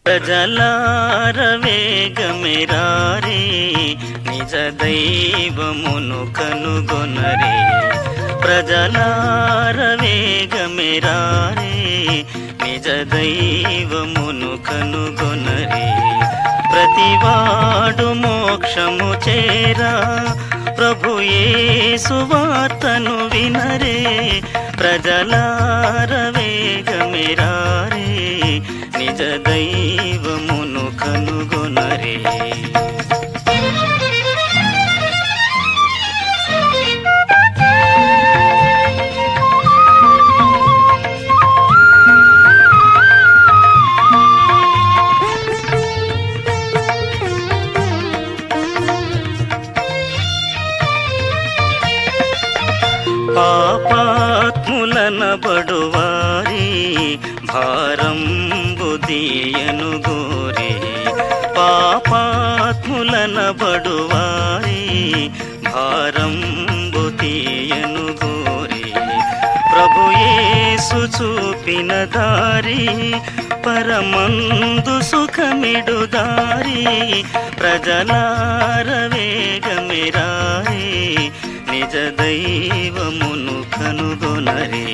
ప్రజలార వేగమెరారే నిజ దైవమును కనుగొనరే ప్రజలార వేగమెరారే నిజ దైవమును కనుగొనరే ప్రతివాడు మోక్షము చేరా ప్రభు యేసు వార్తను వినరే ప్రజలార వేగమెరారే నిజ దైవమును కనుగొనరే పాపాత్ములనబడువారి భారంబు దీయను గోరే పాపాత్ములనబడువారి భారంబు తీయను గోరే ప్రభు యేసు చూపిన దారి పరమందు సుఖమిడు దారి ప్రజలార వేగమిరారే నిజ దైవమును కనుగొనరే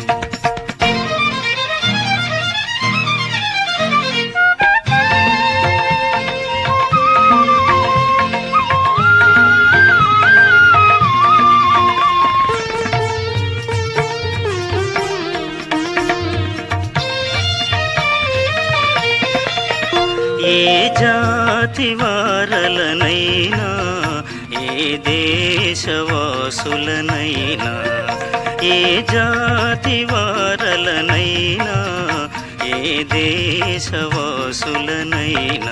ఏ జాతి వారలనైనా ఏ దేశవాసులనైనా ఏ జాతి వారలనైనా ఏ దేశవాసులనైనా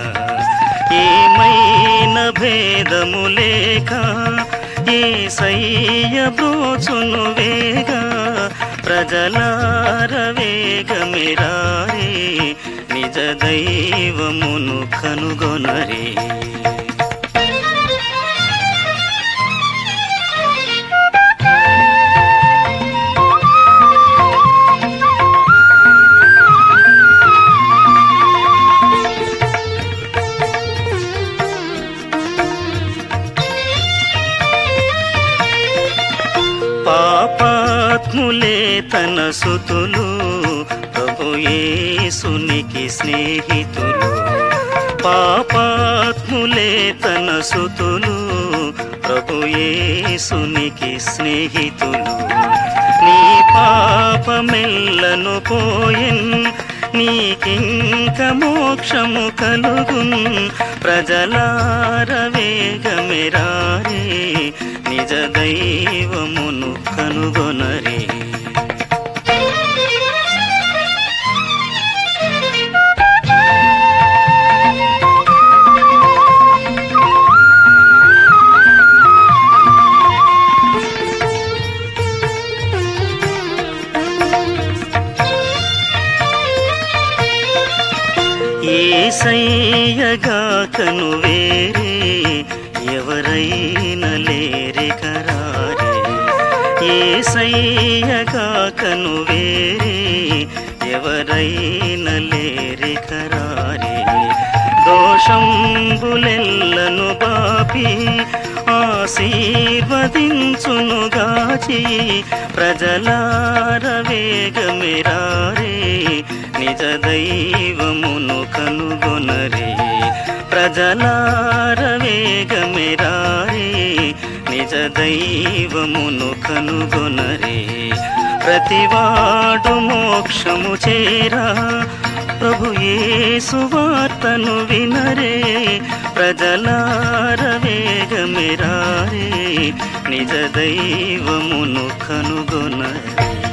ఏమైన భేదము లేక ఏ సయ్య బ్రోచును వేగా ప్రజలార వేగమిరారే నిజ దైవమును కనుగొనరే పాపాత్ములే తన సుతులు ప్రభు యేసునికి స్నేహితులు పాపాత్ములే తన సుతులు ప్రభు యేసునికి స్నేహితులు నీ పాపమెల్లను పోయెన్ నీకింక మోక్షము కలుగున్ ప్రజలార వేగమెరారే నిజ దైవమును కనుగొనరే ఏసయ్యగా కను వేరే ఎవరైనా లేరే కరారే ఏసయ్యగా కను వేరే ఎవరైనా లేరే కరారే దోషంబులెల్లను బాపి ఆశీర్వదించును గాచి ప్రజలార వేగమిరారే నిజ దైవమును కనుగొనరే ప్రజలార వేగమిరారే నిజ దైవమును కనుగొనరే ప్రతివాడు మోక్షము చేరా ప్రభు యేసు వార్తను వినరే ప్రజలార వేగమిరారే నిజ దైవమును కనుగొనరే